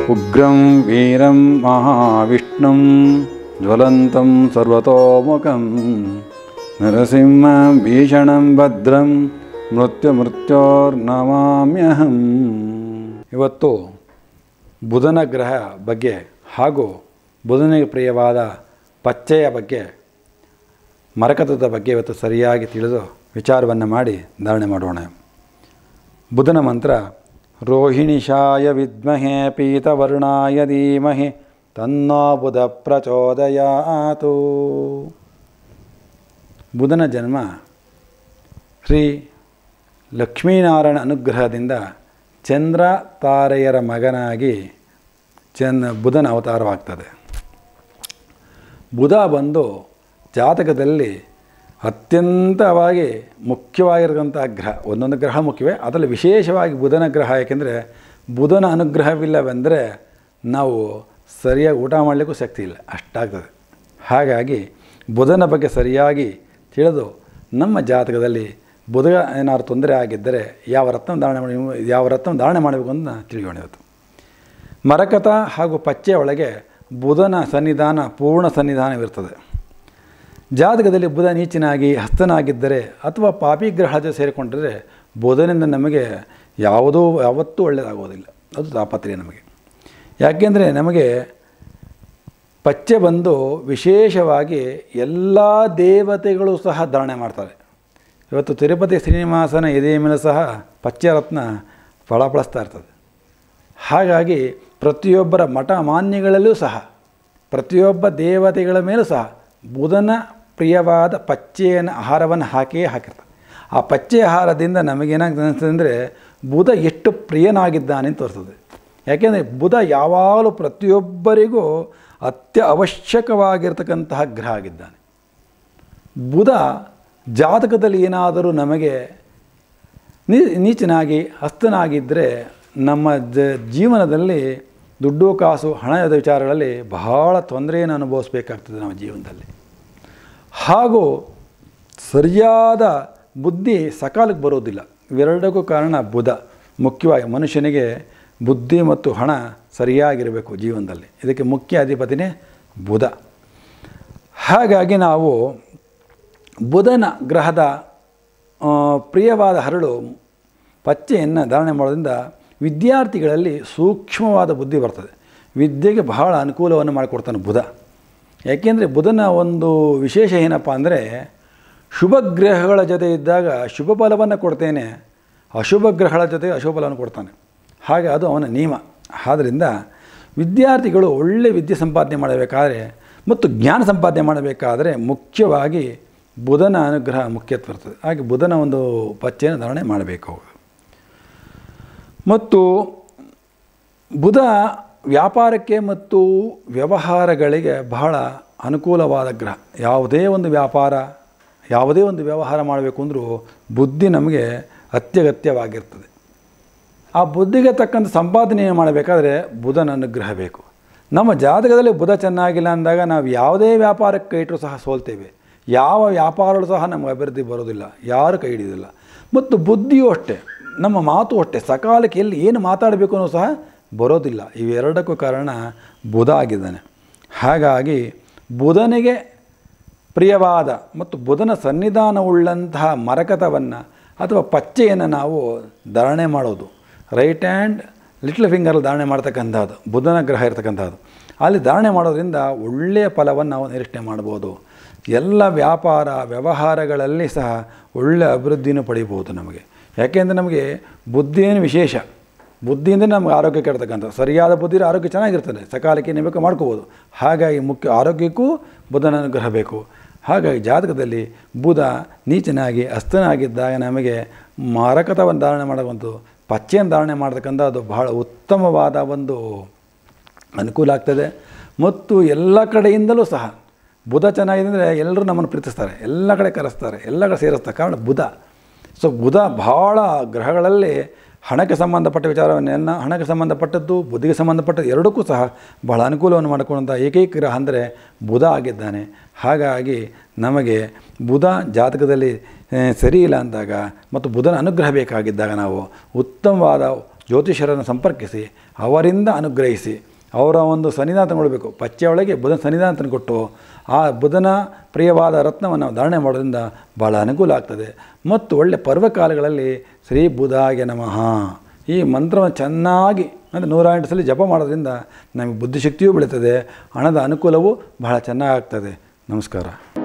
ಉಗ್ರಂ ವೀರಂ ಮಹಾವಿಷ್ಣುಂ ಜ್ವಲಂತಂ ಸರ್ವತೋಮುಖಂ ನರಸಿಂಹಂ ಭೀಷಣಂ ಭದ್ರಂ ಮೃತ್ಯು ಮೃತ್ಯೋರ್ನಮಾಮ್ಯಹಂ ಇವತ್ತು ಬುಧನ ಗ್ರಹ ಬಗ್ಗೆ ಹಾಗೂ ಬುಧನಿಗೆ ಪ್ರಿಯವಾದ ಪಚ್ಚೆಯ ಬಗ್ಗೆ ಮರಕತದ ಬಗ್ಗೆ ಇವತ್ತು ಸರಿಯಾಗಿ ತಿಳಿದು ವಿಚಾರವನ್ನು ಮಾಡಿ ಧಾರಣೆ ಮಾಡೋಣ ಬುಧನ ಮಂತ್ರ ರೋಹಿಣಿಶಾಯ ವಿದ್ಮಹೆ ಪೀತವರ್ಣಾಯ ಧೀಮಹಿ ತನ್ನೋ ಬುಧ ಪ್ರಚೋದಯಾತು ಬುಧನ ಜನ್ಮ ಶ್ರೀ ಲಕ್ಷ್ಮೀನಾರಾಯಣ ಅನುಗ್ರಹದಿಂದ ಚಂದ್ರ ತಾರೆಯರ ಮಗನಾಗಿ ಚಂದ ಬುಧನ ಅವತಾರವಾಗ್ತದೆ ಬುಧ ಬಂದು ಜಾತಕದಲ್ಲಿ ಅತ್ಯಂತವಾಗಿ ಮುಖ್ಯವಾಗಿರತಕ್ಕಂಥ ಗ್ರಹ ಒಂದೊಂದು ಗ್ರಹ ಮುಖ್ಯವೇ ಅದರಲ್ಲಿ ವಿಶೇಷವಾಗಿ ಬುಧನ ಗ್ರಹ ಏಕೆಂದರೆ ಬುಧನ ಅನುಗ್ರಹವಿಲ್ಲವೆಂದರೆ ನಾವು ಸರಿಯಾಗಿ ಊಟ ಮಾಡಲಿಕ್ಕೂ ಶಕ್ತಿ ಇಲ್ಲ ಅಷ್ಟಾಗ್ತದೆ ಹಾಗಾಗಿ ಬುಧನ ಬಗ್ಗೆ ಸರಿಯಾಗಿ ತಿಳಿದು ನಮ್ಮ ಜಾತಕದಲ್ಲಿ ಬುಧ ಏನಾದ್ರು ತೊಂದರೆ ಆಗಿದ್ದರೆ ಯಾವ ರತ್ನ ಧಾರಣೆ ಮಾಡಿ ಯಾವ ರತ್ನ ಧಾರಣೆ ಮಾಡಬೇಕು ಅಂತ ತಿಳಿಯೋಣ ಇವತ್ತು ಮರಕತ ಹಾಗೂ ಪಚ್ಚೆಯ ಒಳಗೆ ಬುಧನ ಸನ್ನಿಧಾನ ಪೂರ್ಣ ಸನ್ನಿಧಾನವಿರ್ತದೆ ಜಾತಕದಲ್ಲಿ ಬುಧ ನೀಚನಾಗಿ ಹಸ್ತನಾಗಿದ್ದರೆ ಅಥವಾ ಪಾಪಿ ಗ್ರಹ ಜೊತೆ ಸೇರಿಕೊಂಡ್ರೆ ಬುಧನಿಂದ ನಮಗೆ ಯಾವುದೂ ಯಾವತ್ತೂ ಒಳ್ಳೆಯದಾಗೋದಿಲ್ಲ ಅದು ತಾಪತ್ರೆ ನಮಗೆ ಯಾಕೆಂದರೆ ನಮಗೆ ಪಚ್ಚೆ ಬಂದು ವಿಶೇಷವಾಗಿ ಎಲ್ಲ ದೇವತೆಗಳು ಸಹ ಧಾರಣೆ ಮಾಡ್ತಾರೆ ಇವತ್ತು ತಿರುಪತಿ ಶ್ರೀನಿವಾಸನ ಎದೆಯ ಮೇಲೆ ಸಹ ಪಚ್ಚೆ ರತ್ನ ಫಳಫಳಿಸ್ತಾ ಇರ್ತದೆ ಹಾಗಾಗಿ ಪ್ರತಿಯೊಬ್ಬರ ಮಠ ಮಾನ್ಯಗಳಲ್ಲೂ ಸಹ ಪ್ರತಿಯೊಬ್ಬ ದೇವತೆಗಳ ಮೇಲೂ ಸಹ ಬುಧನ ಪ್ರಿಯವಾದ ಪಚ್ಚೆಯ ಆಹಾರವನ್ನು ಹಾಕಿಯೇ ಹಾಕಿರ್ತಾರೆ ಆ ಪಚ್ಚೆ ಆಹಾರದಿಂದ ನಮಗೇನಾಗ್ತದೆ ಅನಿಸ್ತದೆ ಅಂದರೆ ಬುಧ ಎಷ್ಟು ಪ್ರಿಯನಾಗಿದ್ದಾನೆ ಅಂತ ತೋರ್ತದೆ ಯಾಕೆಂದರೆ ಬುಧ ಯಾವಾಗಲೂ ಪ್ರತಿಯೊಬ್ಬರಿಗೂ ಅತ್ಯ ಅವಶ್ಯಕವಾಗಿರ್ತಕ್ಕಂತಹ ಗ್ರಹ ಆಗಿದ್ದಾನೆ ಬುಧ ಜಾತಕದಲ್ಲಿ ಏನಾದರೂ ನಮಗೆ ನೀ ನೀಚನಾಗಿ ಹಸ್ತನಾಗಿದ್ದರೆ ನಮ್ಮ ಜ ಜೀವನದಲ್ಲಿ ದುಡ್ಡು ಕಾಸು ಹಣದ ವಿಚಾರಗಳಲ್ಲಿ ಬಹಳ ತೊಂದರೆಯನ್ನು ಅನುಭವಿಸ್ಬೇಕಾಗ್ತದೆ ನಮ್ಮ ಜೀವನದಲ್ಲಿ ಹಾಗೂ ಸರಿಯಾದ ಬುದ್ಧಿ ಸಕಾಲಕ್ಕೆ ಬರೋದಿಲ್ಲ ಇವೆರಡಕ್ಕೂ ಕಾರಣ ಬುಧ ಮುಖ್ಯವಾಗಿ ಮನುಷ್ಯನಿಗೆ ಬುದ್ಧಿ ಮತ್ತು ಹಣ ಸರಿಯಾಗಿರಬೇಕು ಜೀವನದಲ್ಲಿ ಇದಕ್ಕೆ ಮುಖ್ಯ ಅಧಿಪತಿನೇ ಬುಧ ಹಾಗಾಗಿ ನಾವು ಬುಧನ ಗ್ರಹದ ಆ, ಪ್ರಿಯವಾದ ಹರಳು ಪಚ್ಚೆಯನ್ನು ಧಾರಣೆ ಮಾಡೋದ್ರಿಂದ ವಿದ್ಯಾರ್ಥಿಗಳಲ್ಲಿ ಸೂಕ್ಷ್ಮವಾದ ಬುದ್ಧಿ ಬರ್ತದೆ ವಿದ್ಯೆಗೆ ಬಹಳ ಅನುಕೂಲವನ್ನು ಮಾಡಿಕೊಡ್ತಾನೆ ಬುಧ ಯಾಕೆಂದರೆ ಬುಧನ ಒಂದು ವಿಶೇಷ ಏನಪ್ಪ ಅಂದರೆ ಶುಭ ಗ್ರಹಗಳ ಜೊತೆ ಇದ್ದಾಗ ಶುಭ ಫಲವನ್ನು ಕೊಡ್ತೇನೆ ಅಶುಭ ಗ್ರಹಗಳ ಜೊತೆ ಅಶುಭ ಫಲವನ್ನು ಕೊಡ್ತಾನೆ ಹಾಗೆ ಅದು ಅವನ ನಿಯಮ ಆದ್ದರಿಂದ ವಿದ್ಯಾರ್ಥಿಗಳು ಒಳ್ಳೆ ವಿದ್ಯೆ ಸಂಪಾದನೆ ಮಾಡಬೇಕಾದ್ರೆ ಮತ್ತು ಜ್ಞಾನ ಸಂಪಾದನೆ ಮಾಡಬೇಕಾದರೆ ಮುಖ್ಯವಾಗಿ ಬುಧನ ಅನುಗ್ರಹ ಮುಖ್ಯತ್ವ ಇರ್ತದೆ ಹಾಗೆ ಬುಧನ ಒಂದು ಪಚ್ಚೆಯನ್ನು ಧಾರಣೆ ಮಾಡಬೇಕು ಮತ್ತು ಬುಧ ವ್ಯಾಪಾರಕ್ಕೆ ಮತ್ತು ವ್ಯವಹಾರಗಳಿಗೆ ಬಹಳ ಅನುಕೂಲವಾದ ಗ್ರಹ ಯಾವುದೇ ಒಂದು ವ್ಯಾಪಾರ ಯಾವುದೇ ಒಂದು ವ್ಯವಹಾರ ಮಾಡಬೇಕು ಅಂದರೂ ಬುದ್ಧಿ ನಮಗೆ ಅತ್ಯಗತ್ಯವಾಗಿರ್ತದೆ ಆ ಬುದ್ಧಿಗೆ ತಕ್ಕಂಥ ಸಂಪಾದನೆ ಮಾಡಬೇಕಾದ್ರೆ ಬುಧನ ಅನುಗ್ರಹ ಬೇಕು ನಮ್ಮ ಜಾತಕದಲ್ಲಿ ಬುಧ ಚೆನ್ನಾಗಿಲ್ಲ ಅಂದಾಗ ನಾವು ಯಾವುದೇ ವ್ಯಾಪಾರಕ್ಕೆ ಕೈ ಇಟ್ಟರೂ ಸಹ ಸೋಲ್ತೇವೆ ಯಾವ ವ್ಯಾಪಾರಗಳು ಸಹ ನಮಗೆ ಅಭಿವೃದ್ಧಿ ಬರೋದಿಲ್ಲ ಯಾರು ಕೈ ಹಿಡಿಯೋದಿಲ್ಲ ಮತ್ತು ಬುದ್ಧಿಯೂ ಅಷ್ಟೇ ನಮ್ಮ ಮಾತು ಅಷ್ಟೇ ಸಕಾಲಕ್ಕೆ ಎಲ್ಲಿ ಏನು ಮಾತಾಡಬೇಕು ಅನ್ನೋ ಸಹ ಬರೋದಿಲ್ಲ ಇವೆರಡಕ್ಕೂ ಕಾರಣ ಬುಧ ಆಗಿದ್ದಾನೆ ಹಾಗಾಗಿ ಬುಧನಿಗೆ ಪ್ರಿಯವಾದ ಮತ್ತು ಬುಧನ ಸನ್ನಿಧಾನವುಳ್ಳಂತಹ ಮರಕತವನ್ನು ಅಥವಾ ಪಚ್ಚೆಯನ್ನು ನಾವು ಧಾರಣೆ ಮಾಡೋದು ರೈಟ್ ಹ್ಯಾಂಡ್ ಲಿಟ್ಲ್ ಫಿಂಗರಲ್ಲಿ ಧಾರಣೆ ಮಾಡ್ತಕ್ಕಂಥದ್ದು ಬುಧನ ಗ್ರಹ ಇರ್ತಕ್ಕಂಥದ್ದು ಅಲ್ಲಿ ಧಾರಣೆ ಮಾಡೋದ್ರಿಂದ ಒಳ್ಳೆಯ ಫಲವನ್ನು ನಾವು ನಿರೀಕ್ಷಣೆ ಮಾಡ್ಬೋದು ಎಲ್ಲ ವ್ಯಾಪಾರ ವ್ಯವಹಾರಗಳಲ್ಲಿ ಸಹ ಒಳ್ಳೆಯ ಅಭಿವೃದ್ಧಿನೂ ಪಡಿಬೋದು ನಮಗೆ ಯಾಕೆಂದರೆ ನಮಗೆ ಬುದ್ಧಿಯನ್ನು ವಿಶೇಷ ಬುದ್ಧಿಯಿಂದ ನಮ್ಗೆ ಆರೋಗ್ಯ ಕೆಡ್ತಕ್ಕಂಥ ಸರಿಯಾದ ಬುದ್ಧಿ ಆರೋಗ್ಯ ಚೆನ್ನಾಗಿರ್ತದೆ ಸಕಾಲಕ್ಕೆ ನೇಮಕ ಮಾಡ್ಕೋಬೋದು ಹಾಗಾಗಿ ಮುಖ್ಯ ಆರೋಗ್ಯಕ್ಕೂ ಬುಧನ ಅನುಗ್ರಹ ಬೇಕು ಹಾಗಾಗಿ ಜಾತಕದಲ್ಲಿ ಬುಧ ನೀಚನಾಗಿ ಅಸ್ತನಾಗಿದ್ದಾಗ ನಮಗೆ ಮಾರಕತವನ್ನು ಧಾರಣೆ ಮಾಡುವಂಥ ಪಚ್ಚೆಯನ್ನು ಧಾರಣೆ ಮಾಡ್ತಕ್ಕಂಥ ಅದು ಬಹಳ ಉತ್ತಮವಾದ ಒಂದು ಅನುಕೂಲ ಆಗ್ತದೆ ಮತ್ತು ಎಲ್ಲ ಕಡೆಯಿಂದಲೂ ಸಹ ಬುಧ ಚೆನ್ನಾಗಿದೆ ಅಂದರೆ ಎಲ್ಲರೂ ನಮ್ಮನ್ನು ಪ್ರೀತಿಸ್ತಾರೆ ಎಲ್ಲ ಕಡೆ ಕರೆಸ್ತಾರೆ ಎಲ್ಲ ಕಡೆ ಸೇರಿಸ್ತಾರೆ ಕಾರಣ ಬುಧ ಸೊ ಬುಧ ಭಾಳ ಗ್ರಹಗಳಲ್ಲಿ ಹಣಕ್ಕೆ ಸಂಬಂಧಪಟ್ಟ ವಿಚಾರವನ್ನೆಲ್ಲ ಹಣಕ್ಕೆ ಸಂಬಂಧಪಟ್ಟದ್ದು ಬುದ್ಧಿಗೆ ಸಂಬಂಧಪಟ್ಟದ್ದು ಎರಡಕ್ಕೂ ಸಹ ಬಹಳ ಅನುಕೂಲವನ್ನು ಮಾಡಿಕೊಂಡಂಥ ಏಕೈಕ ಗ್ರಹ ಅಂದರೆ ಬುಧ ಆಗಿದ್ದಾನೆ ಹಾಗಾಗಿ ನಮಗೆ ಬುಧ ಜಾತಕದಲ್ಲಿ ಆ, ಸರಿ ಇಲ್ಲ ಅಂದಾಗ ಮತ್ತು ಬುಧನ ಅನುಗ್ರಹ ಬೇಕಾಗಿದ್ದಾಗ ನಾವು ಉತ್ತಮವಾದ ಜ್ಯೋತಿಷರನ್ನು ಸಂಪರ್ಕಿಸಿ ಅವರಿಂದ ಅನುಗ್ರಹಿಸಿ ಅವರ ಒಂದು ಸನ್ನಿಧಾನ ತಗೊಳ್ಬೇಕು ಪಚ್ಚೆ ಒಳಗೆ ಬುಧನ ಸನ್ನಿಧಾನ ತಂದು ಕೊಟ್ಟು ಆ ಬುಧನ ಪ್ರಿಯವಾದ ರತ್ನವನ್ನು ಧಾರಣೆ ಮಾಡೋದ್ರಿಂದ ಭಾಳ ಅನುಕೂಲ ಆಗ್ತದೆ ಮತ್ತು ಒಳ್ಳೆ ಪರ್ವಕಾಲಗಳಲ್ಲಿ ಶ್ರೀ ಬುಧಾಗೆ ನಮಃ ಈ ಮಂತ್ರವನ್ನು ಚೆನ್ನಾಗಿ ಅಂದರೆ ನೂರ ಎಂಟು ಸಲ ಜಪ ಮಾಡೋದ್ರಿಂದ ನಮಗೆ ಬುದ್ಧಿಶಕ್ತಿಯೂ ಬೆಳೀತದೆ ಹಣದ ಅನುಕೂಲವೂ ಬಹಳ ಚೆನ್ನಾಗಾಗ್ತದೆ ನಮಸ್ಕಾರ